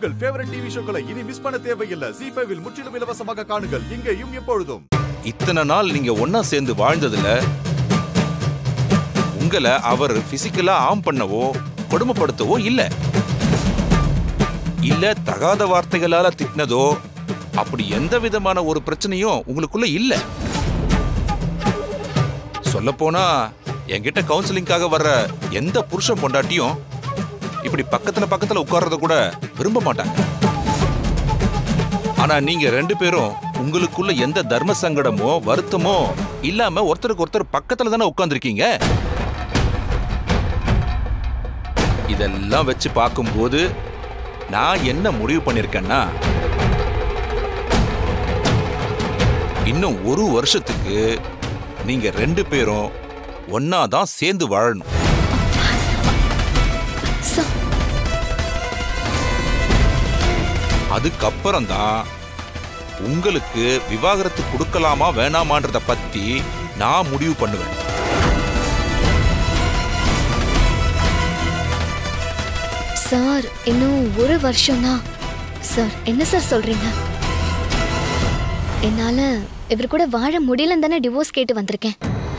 உங்கள் favourite TV ஷோக்களை இனி miss பண்ண தேவையில்லை ஜி ஃபைவில் முற்றிலும் இலவசமாக காணுங்கள் இங்கேயும் எப்பொழுதும் இத்தனை நாள் நீங்க ஒன்னா சேர்ந்து வாழ்ந்ததுல உங்களை அவர் பிசிக்கலா ஆம் பண்ணவோ கொடுமைப்படுத்தவோ இல்ல இல்ல தகாத வார்த்தைகளால திட்டினதோ அப்படி எந்த விதமான ஒரு பிரச்சனையும் உங்களுக்குள்ள இல்ல சொல்ல போனா என்கிட்ட கவுன்சிலிங்காக வர்ற எந்த புருஷன் பொண்டாட்டியும் இப்படி பக்கத்துல பக்கத்துல உட்கார்றத கூட விரும்ப மாட்டாங்க ஆனா நீங்க ரெண்டு பேரும் உங்களுக்குள்ள எந்த தர்ம சங்கடமோ வருத்தமோ இல்லாம ஒருத்தருக்கு ஒருத்தர் பக்கத்துல தானே உட்கார்ந்திருக்கீங்க இதெல்லாம் வச்சு பார்க்கும்போது நான் என்ன முடிவு பண்ணிருக்கேன்னா இன்னும் ஒரு வருஷத்துக்கு நீங்க ரெண்டு பேரும் ஒன்னா தான் சேர்ந்து வாழணும் சார் அதுக்கப்புறம் தான் உங்களுக்கு விவாகரத்து கொடுக்கலாமா வேணாமான்றத பத்தி நான் முடிவு பண்ணுவேன் சார் இன்னும் ஒரு வருஷம்னா சார் என்ன சார் சொல்றீங்க என்னால இவர் கூட வாழ முடியலன்னு தானே டிவோர்ஸ் கேட்டு வந்திருக்கேன்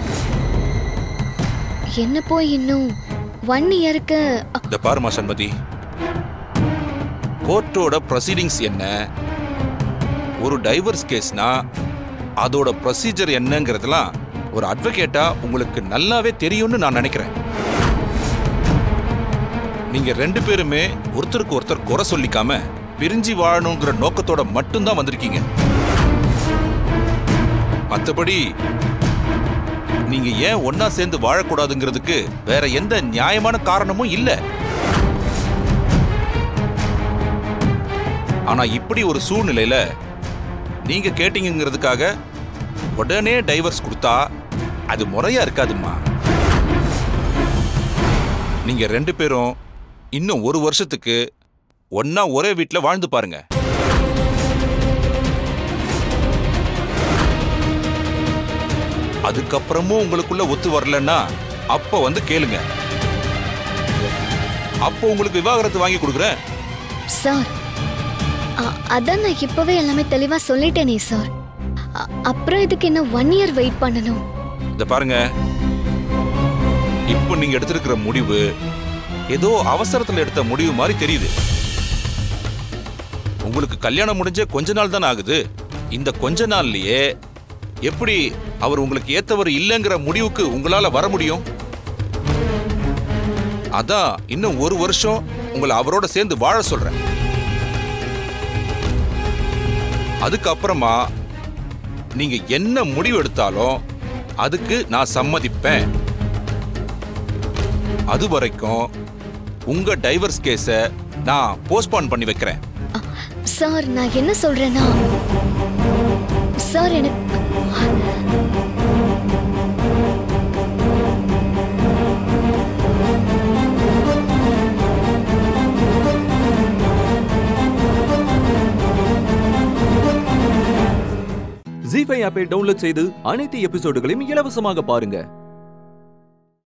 என்ன போய் இன்னும் ஒன் இயருக்கு இந்த பாருமா சண்மதி கோர்ட்டோட ப்ரொசீடிங்ஸ் என்ன ஒரு டைவர்ஸ் கேஸ்னா அதோட ப்ரொசீஜர் என்னங்கிறதெல்லாம் ஒரு அட்வொகேட்டா உங்களுக்கு நல்லாவே தெரியும்னு நான் நினைக்கிறேன் நீங்க ரெண்டு பேருமே ஒருத்தருக்கு ஒருத்தர் குறை சொல்லிக்காம பிரிஞ்சு வாழணுங்கிற நோக்கத்தோட மட்டும்தான் வந்திருக்கீங்க மத்தபடி நீங்க ஏன் ஒன்னா சேர்ந்து வாழக்கூடாதுங்கிறதுக்கு வேற எந்த நியாயமான காரணமும் இல்ல ஆனா இப்படி ஒரு சூழ்நிலையில நீங்க கேட்டீங்கிறதுக்காக உடனே டைவர்ஸ் கொடுத்தா அது முறையா இருக்காதும்மா நீங்க ரெண்டு பேரும் இன்னும் ஒரு வருஷத்துக்கு ஒன்னா ஒரே வீட்ல வாழ்ந்து பாருங்க அதுக்கப்புறமும் உங்களுக்குள்ள ஒத்து வரலன்னா அப்ப வந்து கேளுங்க அப்போ உங்களுக்கு விவாகரத்து வாங்கி கொடுக்குறேன் சார் அ- அதான் நான் இப்பவே எல்லாமே தெளிவா சொல்லிட்டேனே சார் அ- அப்புறம் இதுக்கு என்ன ஒன் இயர் வெயிட் பண்ணணும் இத பாருங்க இப்போ நீங்க எடுத்திருக்கிற முடிவு ஏதோ அவசரத்துல எடுத்த முடிவு மாதிரி தெரியுது உங்களுக்கு கல்யாணம் முடிஞ்ச கொஞ்ச நாள் தானே ஆகுது இந்த கொஞ்ச நாள்லயே எப்படி அவர் உங்களுக்கு ஏத்தவர் இல்லைங்கிற முடிவுக்கு உங்களால வர முடியும் அதான் இன்னும் ஒரு வருஷம் உங்களை அவரோட சேர்ந்து வாழ சொல்றேன் அதுக்கப்புறமா நீங்க என்ன முடிவு எடுத்தாலும் அதுக்கு நான் சம்மதிப்பேன் அது வரைக்கும் உங்க டைவர்ஸ் கேஸ நான் போஸ்ட்போன் பண்ணி வைக்கிறேன் அ, சார் நான் என்ன சொல்றேன்னா சார் எனக்கு ஜி ஃபைவ் ஆப்பை டவுன்லோட் செய்து அனைத்து எபிசோடுகளையும் இலவசமாக பாருங்க